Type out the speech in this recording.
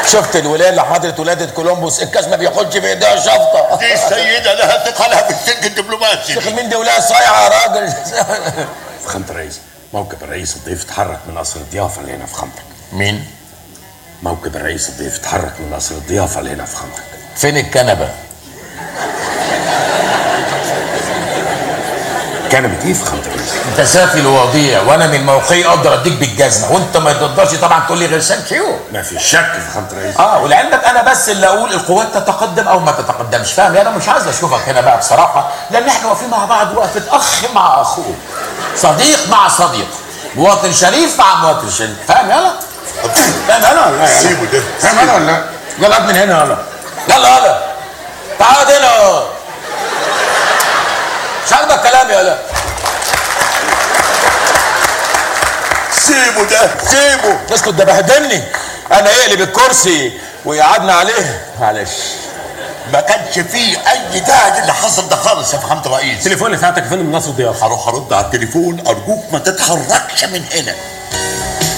شفت الولايه اللي حضرت ولاده كولومبوس الكاس ما بياخدش في ايديها شفطه دي السيده لها ثقلها في السلك الدبلوماسي شيخ مين دي ولايه صايعه يا راجل فخامة الرئيس موكب الرئيس الضيف اتحرك من قصر الضيافة اللي هنا في خمرك مين موكب الرئيس الضيف اتحرك من قصر الضيافة اللي هنا في خمرك فين الكنبه كنبة ايه في خمرة الرئيس انت سافل ووضيع وانا من موقعي اقدر اديك بالجزمه وانت ما تقدرش طبعا تقول لي غير ثانك ما في شك في خمرة الرئيس اه ولعلمك انا بس اللي اقول القوات تتقدم او ما تتقدمش فاهم انا مش عايز اشوفك هنا بقى بصراحه لان احنا واقفين مع بعض وقفه اخ مع اخوه صديق مع صديق مواطن شريف مع مواطن شريف فاهم يلا فاهم يلا ولا لا يلا؟ سيبه ده فاهم يلا ولا لا يلا من هنا يلا يلا يلا تعال هنا مش عاجبك كلامي يلا سيبه ده سيبه اسكت ده بهدلني انا اقلب الكرسي ويقعدنا عليه معلش ما كانش فيه اي داعي اللي حصل ده خالص يا فخامه الرئيس التليفون اللي ساعتك يا فندم من قصر الضيافة هروح ارد على التليفون ارجوك ما تتحركش من هنا